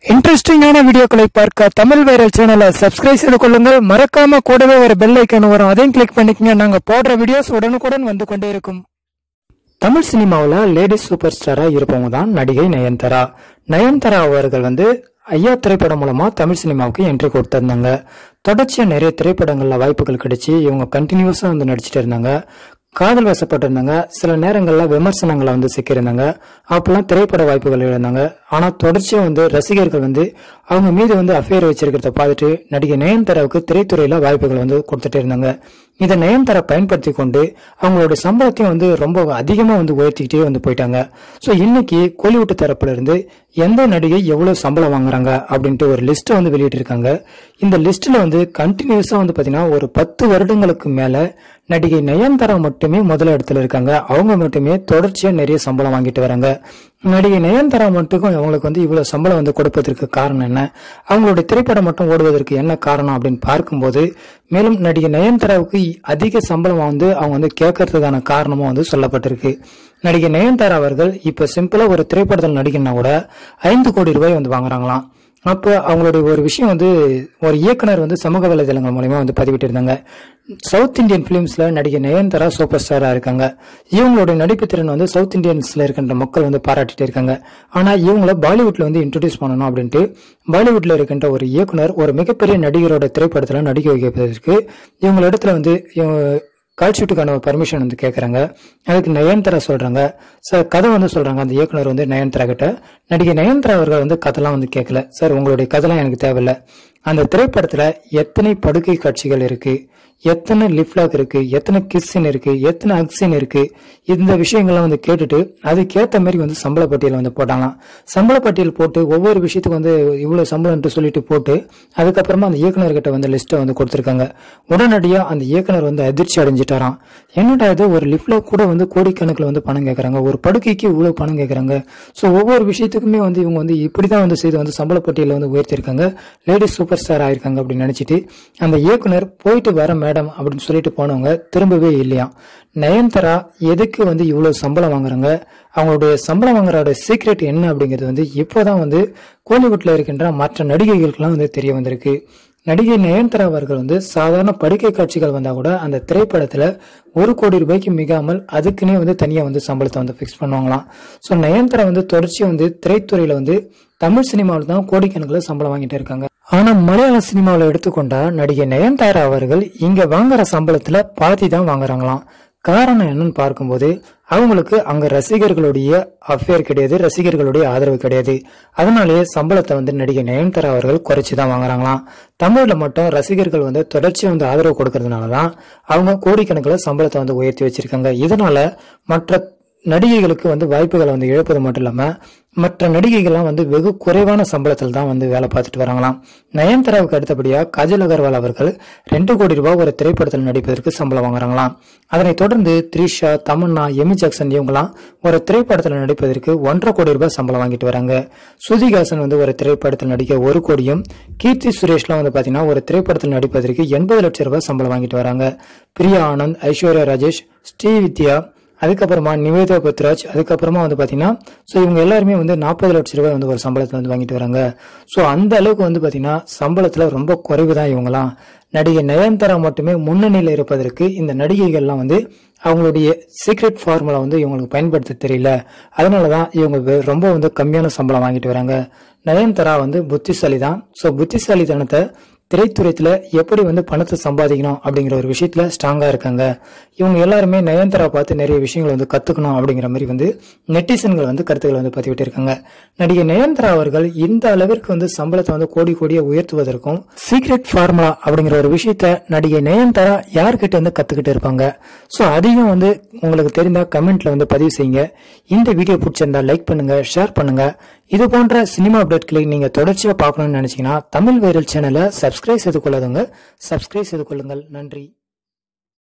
இன்ட்ரெஸ்டிங்கான வீடியோக்களை பார்க்க தமிழ் வைரல் சேனலை சப்ஸ்கிரைப் செய்து கொள்ளுங்கள் மறக்காம கூடவே ஒரு பெல் ஐக்கான் வரும் அதையும் கிளிக் பண்ணிக்கங்க நாங்க போடுற வீடியோஸ் உடனுக்குடன் வந்து கொண்டே இருக்கும் தமிழ் சினிமாவில் லேடிஸ் சூப்பர் ஸ்டாரா இருப்பவங்க தான் நடிகை நயன்தாரா நயன்தாரா அவர்கள் வந்து ஐயா திரைப்படம் மூலமா தமிழ் சினிமாவுக்கு என்ட்ரி கொடுத்திருந்தாங்க தொடர்ச்சியா நிறைய திரைப்படங்கள்ல வாய்ப்புகள் கிடைச்சி இவங்க கண்டினியூஸா வந்து நடிச்சிட்டு இருந்தாங்க காதல் வசப்பட்டிருந்தாங்க சில நேரங்கள்ல விமர்சனங்களை வந்து சிக்கியிருந்தாங்க அப்பெல்லாம் திரைப்பட வாய்ப்புகள் இழந்தாங்க ஆனா தொடர்ச்சியா வந்து ரசிகர்கள் வந்து அவங்க மீது வந்து அஃபேர் வச்சிருக்கிறத பார்த்துட்டு நடிகை நயன்தாராவுக்கு திரைத்துறையில வாய்ப்புகள் வந்து கொடுத்துட்டே இருந்தாங்க இதை நயன்தாரா பயன்படுத்தி கொண்டு அவங்களோட சம்பளத்தையும் வந்து ரொம்ப அதிகமா வந்து உயர்த்திக்கிட்டே வந்து போயிட்டாங்க ஸோ இன்னைக்கு கோலிவுட் தரப்புல இருந்து எந்த நடிகை எவ்வளவு சம்பளம் வாங்குறாங்க அப்படின்ட்டு ஒரு லிஸ்ட்டை வந்து வெளியிட்டிருக்காங்க இந்த லிஸ்ட்ல வந்து கண்டினியூஸா வந்து பாத்தீங்கன்னா ஒரு பத்து வருடங்களுக்கு மேல நடிகை நயன்தாரா மட்டுமே முதல் இடத்துல இருக்காங்க அவங்க மட்டுமே தொடர்ச்சியா நிறைய சம்பளம் வாங்கிட்டு வராங்க நடிகை நயன்தாரா மட்டும் அவங்களுக்கு வந்து இவ்வளவு சம்பளம் வந்து கொடுப்பதற்கு காரணம் என்ன அவங்களுடைய திரைப்படம் மட்டும் ஓடுவதற்கு என்ன காரணம் அப்படின்னு பார்க்கும்போது மேலும் நடிகை நயன்தாராவுக்கு அதிக சம்பளம் வந்து அவங்க வந்து கேட்கறதுக்கான காரணமும் வந்து சொல்லப்பட்டிருக்கு நடிகை நயன்தாரா அவர்கள் இப்ப சிம்பிளா ஒரு திரைப்படத்தில் நடிகன்னா கூட ஐந்து கோடி ரூபாய் வந்து வாங்குறாங்களாம் அப்போ அவங்களுடைய ஒரு விஷயம் வந்து ஒரு இயக்குனர் வந்து சமூக வலைதளங்கள் மூலயமா வந்து பதிவிட்டு இருந்தாங்க சவுத் இந்தியன் பிலிம்ஸ்ல நடிகை நயன்தாரா சூப்பர் ஸ்டாரா இருக்காங்க இவங்களுடைய நடிப்பு திறன் வந்து சவுத் இந்தியன்ஸ்ல இருக்கின்ற மக்கள் வந்து பாராட்டிட்டு இருக்காங்க ஆனா இவங்கள பாலிவுட்ல வந்து இன்ட்ரடியூஸ் பண்ணணும் அப்படின்ட்டு பாலிவுட்ல இருக்கின்ற ஒரு இயக்குனர் ஒரு மிகப்பெரிய நடிகரோட திரைப்படத்துல நடிக்க வைப்பதற்கு இவங்க இடத்துல வந்து இவங்க கால் ஷூட்டுக்கான பர்மிஷன் வந்து கேட்குறாங்க அதுக்கு நயன்தாரா சொல்றாங்க சார் கதை வந்து சொல்றாங்க அந்த இயக்குனர் வந்து நயன்தாரா கிட்ட நடிகை நயன்தாரா அவர்கள் வந்து கதைலாம் வந்து கேட்கல சார் உங்களுடைய கதைலாம் எனக்கு தேவையில்ல அந்த திரைப்படத்துல எத்தனை படுக்கை காட்சிகள் இருக்கு எத்தனை லிப்லாக் இருக்கு எத்தனை கிஸ்ஸின் இருக்கு எத்தனை அக்சின் இருக்கு இந்த விஷயங்கள்லாம் வந்து கேட்டுட்டு அதுக்கேத்த மாதிரி வந்து சம்பள பட்டியல் வந்து போட்டாங்களாம் சம்பள பட்டியல் போட்டு ஒவ்வொரு விஷயத்துக்கு வந்து இவ்வளவு சம்பளம்ட்டு சொல்லிட்டு போட்டு அதுக்கப்புறமா அந்த இயக்குனர்கிட்ட வந்து லிஸ்ட்டை வந்து கொடுத்துருக்காங்க உடனடியா அந்த இயக்குனர் வந்து அதிர்ச்சி அடைஞ்சிட்டாராம் என்னடா இது ஒரு லிப்ல கூட வந்து கோடிக்கணக்கில் வந்து பணம் கேட்கறாங்க ஒரு படுக்கைக்கு இவ்வளவு பணம் கேட்கறாங்க ஸோ ஒவ்வொரு விஷயத்துக்குமே வந்து இவங்க வந்து இப்படிதான் வந்து செய்து வந்து சம்பள பட்டியலில் வந்து உயர்த்திருக்காங்க லேடிஸ் சூப்பர் ஸ்டார் ஆயிருக்காங்க அப்படின்னு நினைச்சிட்டு அந்த இயக்குனர் போயிட்டு வர மேடம் அப்படின்னு சொல்லிட்டு போனவங்க திரும்பவே இல்லையாம் நயன்தாரா எதுக்கு வந்து இவ்வளவு சம்பளம் வாங்குறாங்க அவங்களுடைய சம்பளம் வாங்குறோட சீக்ரெட் என்ன அப்படிங்கிறது வந்து இப்போதான் வந்து கோலிவுட்ல இருக்கின்ற மற்ற நடிகைகளுக்கெல்லாம் வந்து தெரிய வந்திருக்கு நடிகை நயன்தாரா அவர்கள் வந்து சாதாரண படுக்கை காட்சிகள் வந்தா கூட அந்த திரைப்படத்துல ஒரு கோடி ரூபாய்க்கு மிகாமல் அதுக்குன்னே வந்து தனியா வந்து சம்பளத்தை வந்து பிக்ஸ் பண்ணுவாங்களாம் ஸோ நயன்தாரா வந்து தொடர்ச்சியா வந்து திரைத்துறையில வந்து தமிழ் சினிமாவில் தான் கோடிக்கணக்கில் சம்பளம் வாங்கிட்டு இருக்காங்க ஆனா மலையாள சினிமாவில் எடுத்துக்கொண்டா நடிகை நயன்தாரா அவர்கள் இங்க வாங்குற சம்பளத்துல பாதி தான் வாங்குறாங்களாம் காரணம் என்னன்னு பார்க்கும்போது அவங்களுக்கு அங்க ரசிகர்களுடைய அஃபேர் கிடையாது ரசிகர்களுடைய ஆதரவு கிடையாது அதனாலேயே சம்பளத்தை வந்து நடிகை நயன்தாரா அவர்கள் குறைச்சி தான் வாங்குறாங்களாம் தமிழ்ல மட்டும் ரசிகர்கள் வந்து தொடர்ச்சியா வந்து ஆதரவு கொடுக்கறதுனால தான் அவங்க கோடிக்கணக்கில் சம்பளத்தை வந்து உயர்த்தி வச்சிருக்காங்க இதனால மற்ற நடிகைகளுக்கு வந்து வாய்ப்புகளை வந்து இழப்பது மட்டும் இல்லாம மற்ற நடிகைகள்லாம் வந்து வெகு குறைவான சம்பளத்தில் தான் வந்து வேலை பார்த்துட்டு வராங்களாம் நயன்தாராவுக்கு அடுத்தபடியா காஜல் அகர்வால் அவர்கள் ரெண்டு கோடி ரூபாய் ஒரு திரைப்படத்தில் நடிப்பதற்கு சம்பளம் வாங்குறாங்களாம் அதனைத் தொடர்ந்து த்ரிஷா தமன்னா எமி ஜாக்சன் இவங்கலாம் ஒரு திரைப்படத்தில் நடிப்பதற்கு ஒன்றரை கோடி ரூபாய் சம்பளம் வாங்கிட்டு வராங்க சுதிகாசன் வந்து ஒரு திரைப்படத்தில் நடிக்க ஒரு கோடியும் கீர்த்தி சுரேஷ்லாம் வந்து பாத்தீங்கன்னா ஒரு திரைப்படத்தில் நடிப்பதற்கு எண்பது லட்சம் ரூபாய் சம்பளம் வாங்கிட்டு வராங்க பிரியா ஆனந்த் ஐஸ்வர்யா ராஜேஷ் ஸ்ரீவித்யா அதுக்கப்புறமா நிவேதா பத்ராஜ் அதுக்கப்புறமா வந்து பாத்தீங்கன்னா ஸோ இவங்க எல்லாருமே வந்து நாற்பது லட்சம் ரூபாய் வந்து ஒரு சம்பளத்தை வந்து வாங்கிட்டு வராங்க ஸோ அந்த அளவுக்கு வந்து பாத்தீங்கன்னா சம்பளத்துல ரொம்ப குறைவு தான் இவங்கலாம் நடிகை நயன்தாரா மட்டுமே முன்னணியில் இருப்பதற்கு இந்த நடிகைகள்லாம் வந்து அவங்களுடைய சீக்ரெட் ஃபார்முலா வந்து இவங்களுக்கு பயன்படுத்த தெரியல அதனாலதான் இவங்க வெ- ரொம்ப வந்து கம்மியான சம்பளம் வாங்கிட்டு வராங்க நயன்தாரா வந்து புத்திசாலி தான் ஸோ புத்திசாலித்தனத்தை திரைத்துறைத்துல எப்படி வந்து பணத்தை சம்பாதிக்கணும் அப்படிங்கிற ஒரு விஷயத்துல ஸ்ட்ராங்கா இருக்காங்க இவங்க எல்லாருமே நயன்தாரா பார்த்து நிறைய விஷயங்கள் வந்து கத்துக்கணும் அப்படிங்கிற மாதிரி வந்து நெட்டிசன்கள் வந்து கருத்துக்களை வந்து பதிவிட்டு இருக்காங்க நடிகை நயன்தாரா அவர்கள் இந்த அளவிற்கு வந்து சம்பளத்தை வந்து கோடி கோடியா உயர்த்துவதற்கும் சீக்ரெட் ஃபார்முலா அப்படிங்கிற ஒரு விஷயத்த நடிகை நயன்தாரா யார்கிட்ட வந்து கத்துக்கிட்டு இருப்பாங்க சோ அதையும் வந்து உங்களுக்கு தெரிந்தா கமெண்ட்ல வந்து பதிவு செய்யுங்க இந்த வீடியோ பிடிச்சிருந்தா லைக் பண்ணுங்க ஷேர் பண்ணுங்க இது போன்ற சினிமா அப்டேட்களை நீங்க தொடர்ச்சியா பார்க்கணும்னு நினைச்சீங்கன்னா தமிழ் வைரல் சேனலை சப்ஸ்கிரைப் செய்து கொள்ளாதவங்க சப்ஸ்கிரைப் செய்து கொள்ளுங்கள் நன்றி